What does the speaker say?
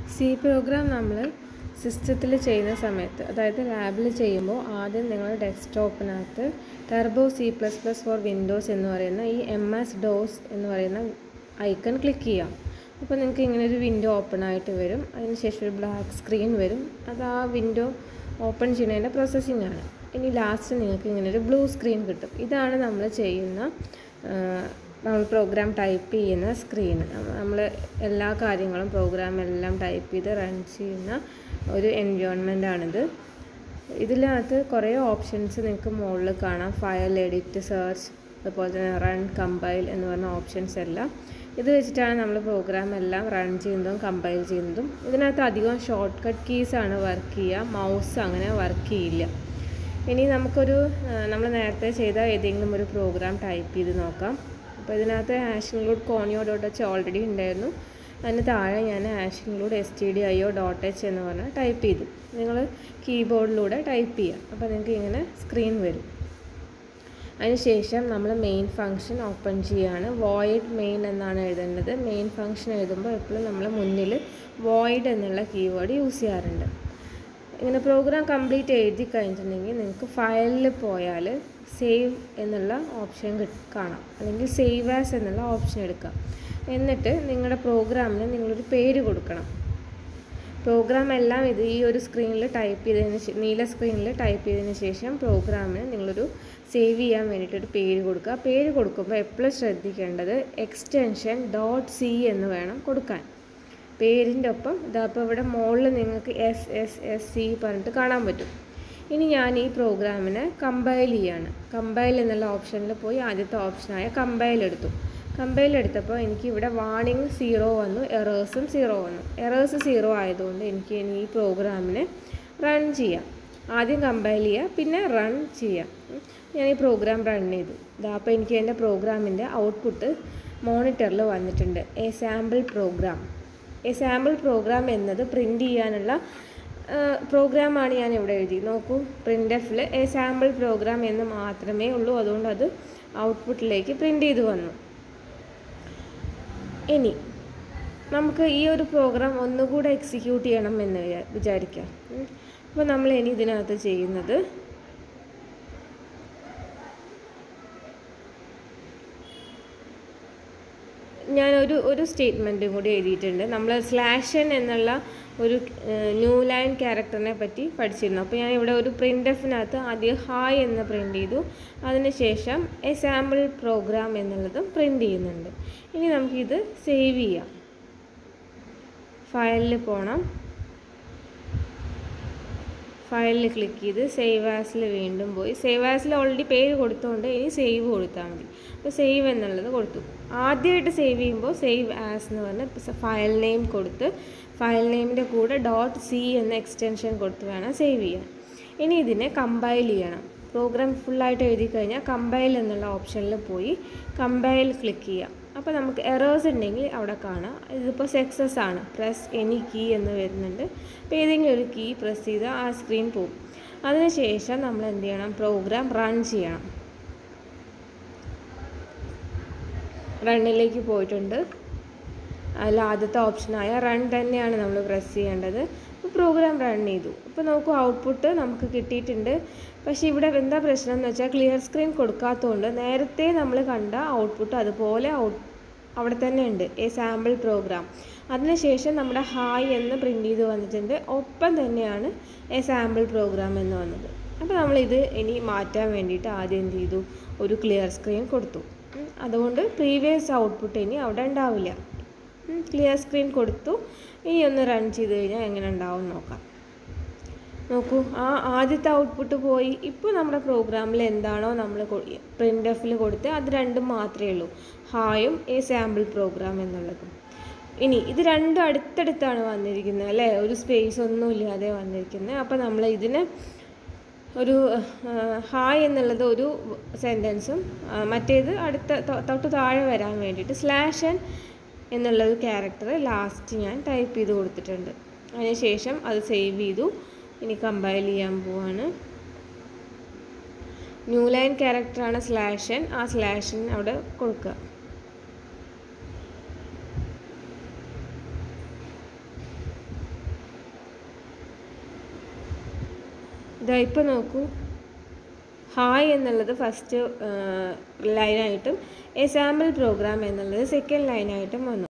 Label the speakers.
Speaker 1: C programme നമ്മൾ സിസ്റ്റത്തിൽ ചെയ്യുന്ന സമയത്ത് അതായത് ലാബിൽ ചെയ്യുമ്പോൾ ആദ്യം നിങ്ങൾ ഡെസ്ക്ടോപ്പിനകത്ത് Turbo C plus plus for Windows എന്ന് പറയുന്ന ഈ എം എസ് ഡോസ് എന്ന് പറയുന്ന ഐക്കൺ ക്ലിക്ക് ചെയ്യാം അപ്പോൾ നിങ്ങൾക്ക് ഇങ്ങനെ ഒരു വിൻഡോ ഓപ്പൺ ആയിട്ട് വരും അതിനുശേഷം ഒരു ബ്ലാക്ക് സ്ക്രീൻ വരും അത് ആ വിൻഡോ ഓപ്പൺ ചെയ്യുന്നതിൻ്റെ പ്രോസസ്സിംഗ് ആണ് ഇനി ലാസ്റ്റ് നിങ്ങൾക്ക് ഇങ്ങനെ ഒരു ബ്ലൂ സ്ക്രീൻ കിട്ടും ഇതാണ് നമ്മൾ ചെയ്യുന്ന നമ്മൾ പ്രോഗ്രാം ടൈപ്പ് ചെയ്യുന്ന സ്ക്രീൻ നമ്മൾ എല്ലാ കാര്യങ്ങളും പ്രോഗ്രാം എല്ലാം ടൈപ്പ് ചെയ്ത് റൺ ചെയ്യുന്ന ഒരു എൻവയോൺമെൻ്റ് ആണിത് ഇതിനകത്ത് കുറേ ഓപ്ഷൻസ് നിങ്ങൾക്ക് മുകളിൽ കാണാം ഫയൽ എഡിറ്റ് സെർച്ച് അതുപോലെ തന്നെ റൺ കമ്പൈൽ എന്ന് പറഞ്ഞ ഓപ്ഷൻസ് എല്ലാം ഇത് വെച്ചിട്ടാണ് നമ്മൾ പ്രോഗ്രാം എല്ലാം റൺ ചെയ്യുന്നതും കമ്പൈൽ ചെയ്യുന്നതും ഇതിനകത്ത് അധികം ഷോർട്ട് കട്ട് കീസാണ് വർക്ക് ചെയ്യുക മൗസ് അങ്ങനെ വർക്ക് ചെയ്യില്ല ഇനി നമുക്കൊരു നമ്മൾ നേരത്തെ ചെയ്ത ഏതെങ്കിലും ഒരു പ്രോഗ്രാം ടൈപ്പ് ചെയ്ത് നോക്കാം അപ്പോൾ ഇതിനകത്ത് hash include conio dot H already ഉണ്ടായിരുന്നു അതിന് താഴെ ഞാൻ hash include S T D I O dot H എന്ന് പറഞ്ഞാൽ ടൈപ്പ് ചെയ്തു നിങ്ങൾ കീബോർഡിലൂടെ ടൈപ്പ് ചെയ്യുക അപ്പോൾ നിങ്ങൾക്ക് ഇങ്ങനെ സ്ക്രീൻ വരും അതിനുശേഷം നമ്മൾ മെയിൻ ഫംഗ്ഷൻ ഓപ്പൺ ചെയ്യുകയാണ് വോയിഡ് മെയിൻ എന്നാണ് എഴുതേണ്ടത് മെയിൻ ഫംഗ്ഷൻ എഴുതുമ്പോൾ എപ്പോഴും നമ്മൾ മുന്നിൽ വോയിഡ് എന്നുള്ള കീവേഡ് യൂസ് ചെയ്യാറുണ്ട് ഇങ്ങനെ പ്രോഗ്രാം കംപ്ലീറ്റ് എഴുതി കഴിഞ്ഞിട്ടുണ്ടെങ്കിൽ നിങ്ങൾക്ക് ഫയലിൽ പോയാൽ സേവ് എന്നുള്ള ഓപ്ഷൻ കാണാം അല്ലെങ്കിൽ സേവ് ആസ് എന്നുള്ള ഓപ്ഷൻ എടുക്കാം എന്നിട്ട് നിങ്ങളുടെ പ്രോഗ്രാമിന് നിങ്ങളൊരു പേര് കൊടുക്കണം പ്രോഗ്രാം എല്ലാം ഇത് ഈ ഒരു സ്ക്രീനിൽ ടൈപ്പ് ചെയ്തതിന് നീല സ്ക്രീനിൽ ടൈപ്പ് ചെയ്തതിന് ശേഷം പ്രോഗ്രാമിന് നിങ്ങളൊരു സേവ് ചെയ്യാൻ വേണ്ടിയിട്ട് ഒരു പേര് കൊടുക്കുക പേര് കൊടുക്കുമ്പോൾ എപ്പോഴും ശ്രദ്ധിക്കേണ്ടത് എക്സ്റ്റൻഷൻ ഡോട്ട് സി എന്ന് വേണം കൊടുക്കാൻ പേരിൻ്റെ ഒപ്പം ഇതപ്പോൾ ഇവിടെ മുകളിൽ നിങ്ങൾക്ക് എസ് എസ് എസ് സി പറഞ്ഞിട്ട് കാണാൻ പറ്റും ഇനി ഞാൻ ഈ പ്രോഗ്രാമിനെ കമ്പൈൽ ചെയ്യാണ് കമ്പൈൽ എന്നുള്ള ഓപ്ഷനിൽ പോയി ആദ്യത്തെ ഓപ്ഷനായ കമ്പൈൽ എടുത്തു കമ്പൈൽ എടുത്തപ്പോൾ എനിക്ക് ഇവിടെ വാണിംഗ് സീറോ വന്നു എറേഴ്സും സീറോ വന്നു എറേഴ്സ് സീറോ ആയതുകൊണ്ട് എനിക്ക് ഇനി ഈ പ്രോഗ്രാമിനെ റൺ ചെയ്യാം ആദ്യം കമ്പൈൽ ചെയ്യുക പിന്നെ റൺ ചെയ്യാം ഞാൻ ഈ പ്രോഗ്രാം റൺ ചെയ്തു ഇതാ അപ്പോൾ എനിക്ക് എൻ്റെ പ്രോഗ്രാമിൻ്റെ ഔട്ട്പുട്ട് മോണിറ്ററിൽ വന്നിട്ടുണ്ട് a sample program a sample program എന്നത് പ്രിൻ്റ് ചെയ്യാനുള്ള പ്രോഗ്രാമാണ് ഞാൻ ഇവിടെ എഴുതി നോക്കൂ പ്രിൻ്റ് എഫിൽ എ സാമ്പിൾ പ്രോഗ്രാം എന്ന് മാത്രമേ ഉള്ളൂ അതുകൊണ്ട് അത് ഔട്ട്പുട്ടിലേക്ക് പ്രിൻ്റ് ചെയ്ത് വന്നു ഇനി നമുക്ക് ഈ ഒരു പ്രോഗ്രാം ഒന്നുകൂടെ എക്സിക്യൂട്ട് ചെയ്യണം എന്ന് വിചാരിക്കാം അപ്പോൾ നമ്മൾ ഇനി ഇതിനകത്ത് ചെയ്യുന്നത് ഞാൻ ഒരു ഒരു സ്റ്റേറ്റ്മെൻറ്റും കൂടി എഴുതിയിട്ടുണ്ട് നമ്മൾ സ്ലാഷൻ എന്നുള്ള ഒരു ന്യൂ ലൈൻ ക്യാരക്ടറിനെ പറ്റി പഠിച്ചിരുന്നു അപ്പോൾ ഞാൻ ഇവിടെ ഒരു പ്രിൻ്റ് എഫിനകത്ത് ആദ്യം ഹായ് എന്ന് പ്രിൻ്റ് ചെയ്തു അതിനുശേഷം എ സാമ്പിൾ പ്രോഗ്രാം എന്നുള്ളതും പ്രിൻ്റ് ചെയ്യുന്നുണ്ട് ഇനി നമുക്കിത് സേവ് ചെയ്യാം ഫയലിൽ പോകണം ഫയലിൽ ക്ലിക്ക് ചെയ്ത് സേവ് ആസിൽ വീണ്ടും പോയി സേവ് ആസിൽ ഓൾറെഡി പേര് കൊടുത്തുകൊണ്ട് ഇനി സേവ് കൊടുത്താൽ മതി അപ്പോൾ സേവ് എന്നുള്ളത് കൊടുത്തു ആദ്യമായിട്ട് സേവ് ചെയ്യുമ്പോൾ സേവ് ആസ് എന്ന് പറഞ്ഞ് ഫയൽ നെയിം കൊടുത്ത് ഫയൽ നെയിമിൻ്റെ കൂടെ ഡോട്ട് സി എന്ന എക്സ്റ്റൻഷൻ കൊടുത്ത് വേണം സേവ് ചെയ്യാൻ ഇനി ഇതിനെ കമ്പൈൽ ചെയ്യണം പ്രോഗ്രാം ഫുള്ളായിട്ട് എഴുതി കഴിഞ്ഞാൽ കമ്പൈൽ എന്നുള്ള ഓപ്ഷനിൽ പോയി കമ്പൈൽ ക്ലിക്ക് ചെയ്യാം അപ്പോൾ നമുക്ക് എറേഴ്സ് ഉണ്ടെങ്കിൽ അവിടെ കാണാം ഇതിപ്പോൾ സക്സസ് ആണ് പ്രസ് എനി കീ എന്ന് വരുന്നുണ്ട് അപ്പോൾ ഏതെങ്കിലും ഒരു കീ പ്രസ് ചെയ്താൽ ആ സ്ക്രീൻ പോകും അതിനുശേഷം നമ്മൾ എന്ത് ചെയ്യണം പ്രോഗ്രാം റൺ ചെയ്യണം റണ്ണിലേക്ക് പോയിട്ടുണ്ട് അതിൽ ആദ്യത്തെ ഓപ്ഷനായ റൺ തന്നെയാണ് നമ്മൾ പ്രസ് ചെയ്യേണ്ടത് അപ്പോൾ പ്രോഗ്രാം റൺ ചെയ്തു ഇപ്പോൾ നോക്കൂ ഔട്ട്പുട്ട് നമുക്ക് കിട്ടിയിട്ടുണ്ട് പക്ഷേ ഇവിടെ എന്താ പ്രശ്നം എന്ന് വെച്ചാൽ ക്ലിയർ സ്ക്രീൻ കൊടുക്കാത്തതുകൊണ്ട് നേരത്തെ നമ്മൾ കണ്ട ഔട്ട്പുട്ട് അതുപോലെ ഔട്ട് അവിടെ തന്നെ ഉണ്ട് എ സാമ്പിൾ പ്രോഗ്രാം അതിനുശേഷം നമ്മുടെ ഹായ് എന്ന് പ്രിൻ്റ് ചെയ്ത് വന്നിട്ടുണ്ട് ഒപ്പം തന്നെയാണ് എ സാമ്പിൾ പ്രോഗ്രാം എന്ന് വന്നത് അപ്പോൾ നമ്മളിത് ഇനി മാറ്റാൻ വേണ്ടിയിട്ട് ആദ്യം എന്ത് ചെയ്തു ഒരു ക്ലിയർ സ്ക്രീൻ കൊടുത്തു അതുകൊണ്ട് പ്രീവിയസ് ഔട്ട്പുട്ട് ഇനി അവിടെ ഉണ്ടാവില്ല ക്ലിയർ സ്ക്രീൻ കൊടുത്തു ഇനി ഒന്ന് റൺ ചെയ്ത് കഴിഞ്ഞാൽ എങ്ങനെ ഉണ്ടാവും നോക്കാം നോക്കൂ ആ ആദ്യത്തെ ഔട്ട്പുട്ട് പോയി ഇപ്പോൾ നമ്മുടെ പ്രോഗ്രാമിൽ എന്താണോ നമ്മൾ പ്രിൻ്റ് എഫിൽ കൊടുത്ത് അത് രണ്ടും മാത്രമേ ഉള്ളൂ ഹായും എ സാമ്പിൾ പ്രോഗ്രാം എന്നുള്ളതും ഇനി ഇത് രണ്ടും അടുത്തടുത്താണ് വന്നിരിക്കുന്നത് അല്ലേ ഒരു സ്പേസ് ഒന്നും ഇല്ലാതെ വന്നിരിക്കുന്നത് അപ്പോൾ നമ്മൾ ഇതിന് ഒരു ഹായ് എന്നുള്ളത് ഒരു സെൻറ്റൻസും മറ്റേത് അടുത്ത തൊട്ട് താഴെ വരാൻ വേണ്ടിയിട്ട് സ്ലാഷൻ എന്നുള്ള ഒരു ക്യാരക്ടർ ലാസ്റ്റ് ഞാൻ ടൈപ്പ് ചെയ്ത് കൊടുത്തിട്ടുണ്ട് അതിനുശേഷം അത് സേവ് ചെയ്തു ഇനി കമ്പൈൽ ചെയ്യാൻ പോവാണ് ന്യൂ ലൈൻ ക്യാരക്ടറാണ് സ്ലാഷൻ ആ സ്ലാഷൻ അവിടെ കൊടുക്കുക ഇതാ ഇപ്പോൾ നോക്കൂ ഹായ് എന്നുള്ളത് ഫസ്റ്റ് ലൈനായിട്ടും എ സാമ്പിൾ പ്രോഗ്രാം എന്നുള്ളത് സെക്കൻഡ് ലൈനായിട്ടും വന്നു